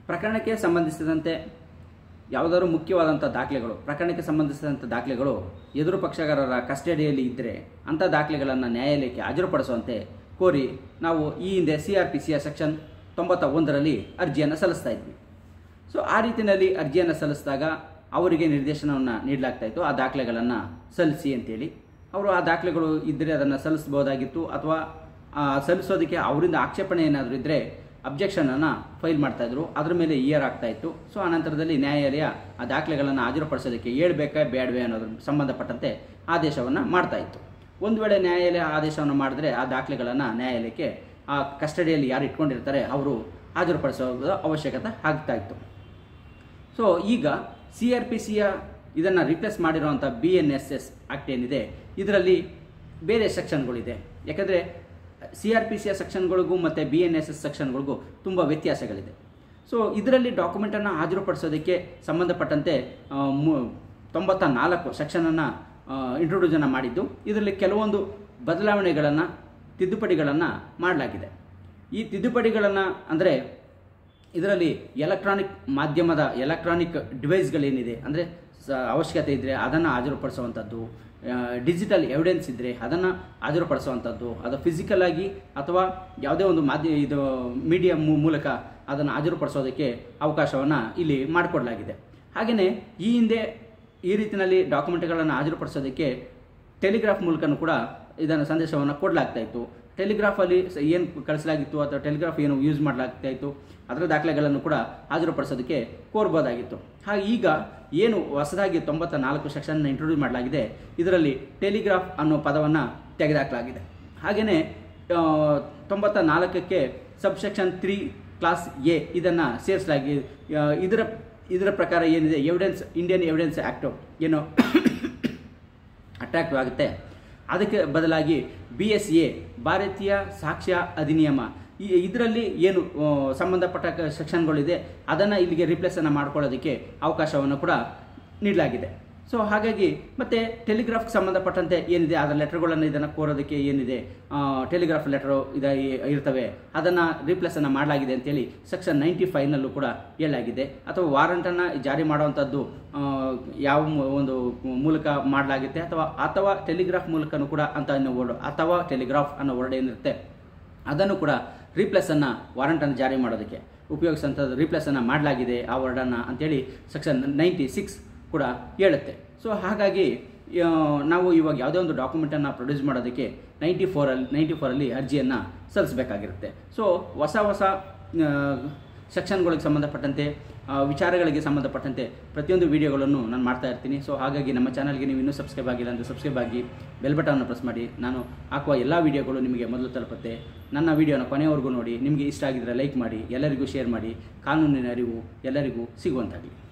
ಪ್ರಕರಣಕ್ಕೆ ಸಂಬಂಧಿಸಿದಂತೆ ಯಾವುದಾದ್ರು ಮುಖ್ಯವಾದಂಥ ದಾಖಲೆಗಳು ಪ್ರಕರಣಕ್ಕೆ ಸಂಬಂಧಿಸಿದಂಥ ದಾಖಲೆಗಳು ಎದುರು ಪಕ್ಷಗಾರರ ಕಸ್ಟಡಿಯಲ್ಲಿ ಇದ್ದರೆ ಅಂಥ ದಾಖಲೆಗಳನ್ನು ನ್ಯಾಯಾಲಯಕ್ಕೆ ಹಾಜರುಪಡಿಸುವಂತೆ ಕೋರಿ ನಾವು ಈ ಹಿಂದೆ ಸಿ ಆರ್ ಪಿ ಸಿಯ ಸೆಕ್ಷನ್ ತೊಂಬತ್ತ ಒಂದರಲ್ಲಿ ಅರ್ಜಿಯನ್ನು ಸಲ್ಲಿಸ್ತಾ ಇದ್ವಿ ಸೊ ಆ ರೀತಿಯಲ್ಲಿ ಅರ್ಜಿಯನ್ನು ಸಲ್ಲಿಸಿದಾಗ ಅವರಿಗೆ ನಿರ್ದೇಶನವನ್ನು ನೀಡಲಾಗ್ತಾ ಇತ್ತು ಆ ದಾಖಲೆಗಳನ್ನು ಸಲ್ಲಿಸಿ ಅಂತೇಳಿ ಅವರು ಆ ದಾಖಲೆಗಳು ಇದ್ದರೆ ಅದನ್ನು ಸಲ್ಲಿಸ್ಬೋದಾಗಿತ್ತು ಅಥವಾ ಆ, ಸಲ್ಲಿಸೋದಕ್ಕೆ ಅವರಿಂದ ಆಕ್ಷೇಪಣೆ ಏನಾದರೂ ಇದ್ದರೆ ಅಬ್ಜೆಕ್ಷನನ್ನು ಫೈಲ್ ಮಾಡ್ತಾಯಿದ್ರು ಅದ್ರ ಮೇಲೆ ಇಯರ್ ಆಗ್ತಾ ಇತ್ತು ಸೊ ಆನಂತರದಲ್ಲಿ ನ್ಯಾಯಾಲಯ ಆ ದಾಖಲೆಗಳನ್ನು ಹಾಜರುಪಡಿಸೋದಕ್ಕೆ ಹೇಳ್ಬೇಕಾ ಬೇಡವೇ ಅನ್ನೋದ್ರ ಸಂಬಂಧಪಟ್ಟಂತೆ ಆದೇಶವನ್ನು ಮಾಡ್ತಾ ಇತ್ತು ಒಂದು ವೇಳೆ ನ್ಯಾಯಾಲಯ ಆದೇಶವನ್ನು ಮಾಡಿದ್ರೆ ಆ ದಾಖಲೆಗಳನ್ನು ನ್ಯಾಯಾಲಯಕ್ಕೆ ಆ ಕಸ್ಟಡಿಯಲ್ಲಿ ಯಾರು ಇಟ್ಕೊಂಡಿರ್ತಾರೆ ಅವರು ಹಾಜರುಪಡಿಸೋ ಅವಶ್ಯಕತೆ ಆಗ್ತಾ ಇತ್ತು ಸೊ ಈಗ ಸಿ ಆರ್ ಪಿ ಸಿಯ ಇದನ್ನು ರಿಪ್ಲೇಸ್ ಮಾಡಿರುವಂಥ B N S S act ಏನಿದೆ ಇದರಲ್ಲಿ ಬೇರೆ ಸೆಕ್ಷನ್ಗಳಿದೆ ಯಾಕಂದರೆ ಸಿ ಆರ್ ಪಿ ಸಿಯ ಸೆಕ್ಷನ್ಗಳಿಗೂ ಮತ್ತು ಬಿ ಎನ್ ಎಸ್ ಎಸ್ ಸೆಕ್ಷನ್ಗಳಿಗೂ ತುಂಬ ವ್ಯತ್ಯಾಸಗಳಿದೆ ಸೊ ಇದರಲ್ಲಿ ಡಾಕ್ಯುಮೆಂಟನ್ನು ಹಾಜರುಪಡಿಸೋದಕ್ಕೆ ಸಂಬಂಧಪಟ್ಟಂತೆ ಆ, ಮು- ತೊಂಬತ್ತ ನಾಲ್ಕು ಸೆಕ್ಷನನ್ನು ಇಂಟ್ರೊಡ್ಯೂಸನ್ನು ಮಾಡಿದ್ದು ಇದರಲ್ಲಿ ಕೆಲವೊಂದು ಬದಲಾವಣೆಗಳನ್ನು ತಿದ್ದುಪಡಿಗಳನ್ನು ಮಾಡಲಾಗಿದೆ ಈ ತಿದ್ದುಪಡಿಗಳನ್ನು ಅಂದರೆ ಇದರಲ್ಲಿ ಎಲೆಕ್ಟ್ರಾನಿಕ್ ಮಾಧ್ಯಮದ ಎಲೆಕ್ಟ್ರಾನಿಕ್ ಡಿವೈಸ್ಗಳೇನಿದೆ ಅಂದರೆ ಸ ಅವಶ್ಯಕತೆ ಇದ್ದರೆ ಅದನ್ನು ಹಾಜರುಪಡಿಸುವಂಥದ್ದು ಡಿಜಿಟಲ್ ಎವಿಡೆನ್ಸ್ ಇದ್ದರೆ ಅದನ್ನು ಹಾಜರುಪಡಿಸುವಂಥದ್ದು ಅದು ಫಿಸಿಕಲ್ ಆಗಿ ಅಥವಾ ಯಾವುದೇ ಒಂದು ಮಾಧ್ಯ ಇದು ಮೀಡಿಯಾ ಮೂಲಕ ಅದನ್ನು ಹಾಜರುಪಡಿಸೋದಕ್ಕೆ ಅವಕಾಶವನ್ನು ಇಲ್ಲಿ ಮಾಡಿಕೊಡಲಾಗಿದೆ ಹಾಗೆಯೇ ಈ ಹಿಂದೆ ಈ ರೀತಿಯಲ್ಲಿ ಡಾಕ್ಯುಮೆಂಟ್ಗಳನ್ನು ಹಾಜರುಪಡಿಸೋದಕ್ಕೆ ಟೆಲಿಗ್ರಾಫ್ ಮೂಲಕನೂ ಕೂಡ ಇದನ್ನು ಸಂದೇಶವನ್ನು ಕೊಡಲಾಗ್ತಾ ಇತ್ತು ಟೆಲಿಗ್ರಾಫಲ್ಲಿ ಏನು ಕಳಿಸಲಾಗಿತ್ತು ಅಥವಾ ಟೆಲಿಗ್ರಾಫ್ ಏನು ಯೂಸ್ ಮಾಡಲಾಗ್ತಾ ಇತ್ತು ಅದರ ದಾಖಲೆಗಳನ್ನು ಕೂಡ ಹಾಜರುಪಡಿಸೋದಕ್ಕೆ ಕೋರ್ಬೋದಾಗಿತ್ತು ಹಾಗೆ ಈಗ ಏನು ಹೊಸದಾಗಿ ತೊಂಬತ್ತ ನಾಲ್ಕು ಸೆಕ್ಷನ್ ಇಂಟ್ರೊಡ್ಯೂಸ್ ಮಾಡಲಾಗಿದೆ ಇದರಲ್ಲಿ ಟೆಲಿಗ್ರಾಫ್ ಅನ್ನೋ ಪದವನ್ನು ತೆಗೆದುಹಾಕಲಾಗಿದೆ ಹಾಗೆಯೇ ತೊಂಬತ್ತ ನಾಲ್ಕಕ್ಕೆ ಸಬ್ಸೆಕ್ಷನ್ ತ್ರೀ ಕ್ಲಾಸ್ ಎ ಇದನ್ನು ಸೇರಿಸಲಾಗಿ ಆ, ಇದರ ಇದರ ಪ್ರಕಾರ ಏನಿದೆ ಎವಿಡೆನ್ಸ್ ಇಂಡಿಯನ್ ಎವಿಡೆನ್ಸ್ ಆ್ಯಕ್ಟು ಏನು ಅಟ್ರಾಕ್ಟಿವ್ ಆಗುತ್ತೆ ಅದಕ್ಕೆ ಬದಲಾಗಿ ಬಿ ಎಸ್ ಎ ಭಾರತೀಯ ಸಾಕ್ಷ್ಯ ಅಧಿನಿಯಮ ಈ ಇದರಲ್ಲಿ ಏನು ಆ, ಸಂಬಂಧಪಟ್ಟ ಕ- ಸೆಕ್ಷನ್ಗಳಿದೆ ಅದನ್ನು ಇಲ್ಲಿಗೆ ರಿಪ್ಲೇಸನ್ನು ಮಾಡ್ಕೊಳ್ಳೋದಕ್ಕೆ ಅವಕಾಶವನ್ನು ಕೂಡ ನೀಡಲಾಗಿದೆ ಸೊ ಹಾಗಾಗಿ ಮತ್ತೆ ಟೆಲಿಗ್ರಾಫ್ಗೆ ಸಂಬಂಧಪಟ್ಟಂತೆ ಏನಿದೆ ಅದರ ಲೆಟರ್ಗಳನ್ನು ಇದನ್ನು ಕೋರೋದಕ್ಕೆ ಏನಿದೆ ಆ, ಟೆಲಿಗ್ರಾಫ್ ಲೆಟರು ಇದ ಇರ್ತವೆ ಅದನ್ನು ರಿಪ್ಲೇಸನ್ನು ಮಾಡಲಾಗಿದೆ ಅಂತೇಳಿ ಸೆಕ್ಷನ್ ನೈಂಟಿ ಫೈವ್ನಲ್ಲೂ ಕೂಡ ಹೇಳಲಾಗಿದೆ ಅಥವಾ ವಾರಂಟನ್ನು ಜಾರಿ ಮಾಡುವಂಥದ್ದು ಆ, ಯಾವ ಮೂ- ಒಂದು ಮೂಲಕ ಮಾಡಲಾಗುತ್ತೆ ಅಥವಾ ಅಥವಾ ಟೆಲಿಗ್ರಾಫ್ ಮೂಲಕನೂ ಕೂಡ ಅಂತ ಅನ್ನೋ ವರ್ಡ್ ಅಥವಾ ಟೆಲಿಗ್ರಾಫ್ ಅನ್ನೋ ವರ್ಡ್ ಏನಿರುತ್ತೆ ಅದನ್ನು ಕೂಡ ರೀಪ್ಲೇಸನ್ನು ವಾರಂಟನ್ನು ಜಾರಿ ಮಾಡೋದಕ್ಕೆ ಉಪಯೋಗಿಸೋಂಥದ್ದು ರೀಪ್ಲೇಸನ್ನು ಮಾಡಲಾಗಿದೆ ಆ ವರ್ಡನ್ನು ಅಂತೇಳಿ ಸೆಕ್ಷನ್ ನೈಂಟಿ ಸಿಕ್ಸ್ ಕೂಡ ಹೇಳುತ್ತೆ ಸೊ ಹಾಗಾಗಿ ಆ, ನಾವು ಇವಾಗ ಯಾವುದೇ ಒಂದು ಡಾಕ್ಯುಮೆಂಟನ್ನು ಪ್ರೊಡ್ಯೂಸ್ ಮಾಡೋದಕ್ಕೆ ನೈಂಟಿ ಫೋರಲ್ಲಿ ನೈಂಟಿ ಫೋರಲ್ಲಿ ಅರ್ಜಿಯನ್ನು ಸಲ್ಲಿಸಬೇಕಾಗಿರುತ್ತೆ ಸೊ ಹೊಸ ಹೊಸ ಸೆಕ್ಷನ್ಗಳಿಗೆ ಸಂಬಂಧಪಟ್ಟಂತೆ ಆ, ವಿಚಾರಗಳಿಗೆ ಸಂಬಂಧಪಟ್ಟಂತೆ ಪ್ರತಿಯೊಂದು ವಿಡಿಯೋಗಳನ್ನು ನಾನು ಮಾಡ್ತಾ ಇರ್ತೀನಿ ಸೊ ಹಾಗಾಗಿ ನಮ್ಮ ಚಾನಲ್ಗೆ ನೀವು ಇನ್ನೂ ಸಬ್ಸ್ಕ್ರೈಬ್ ಆಗಿಲ್ಲ ಅಂದರೆ ಸಬ್ಸ್ಕ್ರೈಬ್ ಆಗಿ ಬೆಲ್ ಬಟನ್ನ ಪ್ರೆಸ್ ಮಾಡಿ ನಾನು ಹಾಕುವ ಎಲ್ಲ ವಿಡಿಯೋಗಳು ನಿಮಗೆ ಮೊದಲು ತಲುಪುತ್ತೆ ನನ್ನ ವಿಡಿಯೋನ ಕೊನೆಯವರೆಗೂ ನೋಡಿ ನಿಮಗೆ ಇಷ್ಟ ಆಗಿದ್ದರೆ ಲೈಕ್ ಮಾಡಿ ಎಲ್ಲರಿಗೂ ಶೇರ್ ಮಾಡಿ ಕಾನೂನಿನ ಅರಿವು ಎಲ್ಲರಿಗೂ ಸಿಗುವಂತಾಗಲಿ